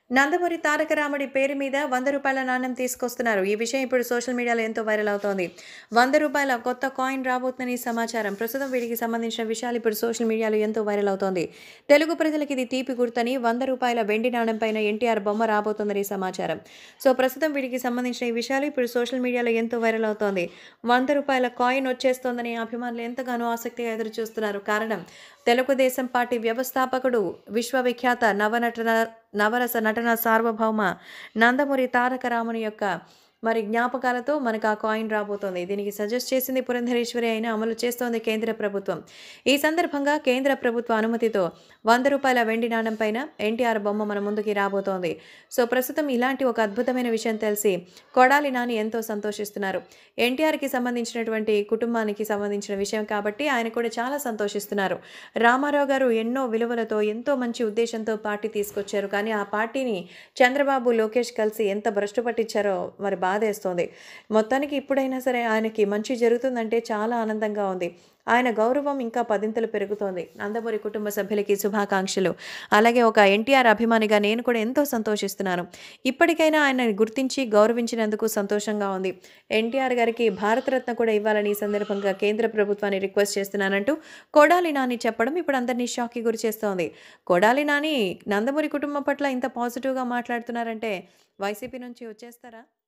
నందమూరి తారక రాముడి పేరు మీద వంద రూపాయల నాణ్యం తీసుకొస్తున్నారు ఈ విషయం ఇప్పుడు సోషల్ మీడియాలో ఎంతో వైరల్ అవుతోంది వంద రూపాయల కొత్త కాయిన్ రాబోతుందని సమాచారం ప్రస్తుతం వీటికి సంబంధించిన విషయాలు ఇప్పుడు సోషల్ మీడియాలో ఎంతో వైరల్ అవుతోంది తెలుగు ప్రజలకు ఇది తీపి గుర్తని వంద రూపాయల వెండి నాణ్యం పైన ఎన్టీఆర్ బొమ్మ రాబోతుందని సమాచారం సో ప్రస్తుతం వీటికి సంబంధించిన ఈ విషయాలు ఇప్పుడు సోషల్ మీడియాలో ఎంతో వైరల్ అవుతోంది వంద రూపాయల కాయిన్ వచ్చేస్తోందని అభిమానులు ఎంతగానో ఆసక్తిగా ఎదురు చూస్తున్నారు కారణం తెలుగుదేశం పార్టీ వ్యవస్థాపకుడు విశ్వవిఖ్యాత నవనటన నవరస నటన సార్వభౌమ నందమూరి తారక రాముని యొక్క మరి జ్ఞాపకాలతో మనకు ఆ కాయిన్ రాబోతోంది దీనికి సజెస్ట్ చేసింది పురంధరేశ్వరి అయినా అమలు చేస్తోంది కేంద్ర ప్రభుత్వం ఈ సందర్భంగా కేంద్ర ప్రభుత్వ అనుమతితో వంద రూపాయల వెండి నాణం పైన ఎన్టీఆర్ బొమ్మ మన ముందుకి రాబోతోంది సో ప్రస్తుతం ఇలాంటి ఒక అద్భుతమైన విషయం తెలిసి కొడాలి నాని ఎంతో సంతోషిస్తున్నారు ఎన్టీఆర్కి సంబంధించినటువంటి కుటుంబానికి సంబంధించిన విషయం కాబట్టి ఆయన కూడా చాలా సంతోషిస్తున్నారు రామారావు గారు ఎన్నో విలువలతో ఎంతో మంచి ఉద్దేశంతో పార్టీ తీసుకొచ్చారు కానీ ఆ పార్టీని చంద్రబాబు లోకేష్ కలిసి ఎంత భ్రష్టు పట్టించారో మరి బాధేస్తోంది మొత్తానికి ఇప్పుడైనా సరే ఆయనకి మంచి జరుగుతుందంటే చాలా ఆనందంగా ఉంది ఆయన గౌరవం ఇంకా పదింతలు పెరుగుతోంది నందమూరి కుటుంబ సభ్యులకి శుభాకాంక్షలు అలాగే ఒక ఎన్టీఆర్ అభిమానిగా నేను కూడా ఎంతో సంతోషిస్తున్నాను ఇప్పటికైనా ఆయన గుర్తించి గౌరవించినందుకు సంతోషంగా ఉంది ఎన్టీఆర్ గారికి భారతరత్న కూడా ఇవ్వాలని ఈ సందర్భంగా కేంద్ర ప్రభుత్వాన్ని రిక్వెస్ట్ చేస్తున్నానంటూ కొడాలి నాని చెప్పడం ఇప్పుడు అందరినీ షాక్కి గురి చేస్తోంది కొడాలి నాని నందమూరి కుటుంబం పట్ల ఇంత పాజిటివ్గా మాట్లాడుతున్నారంటే వైసీపీ నుంచి వచ్చేస్తారా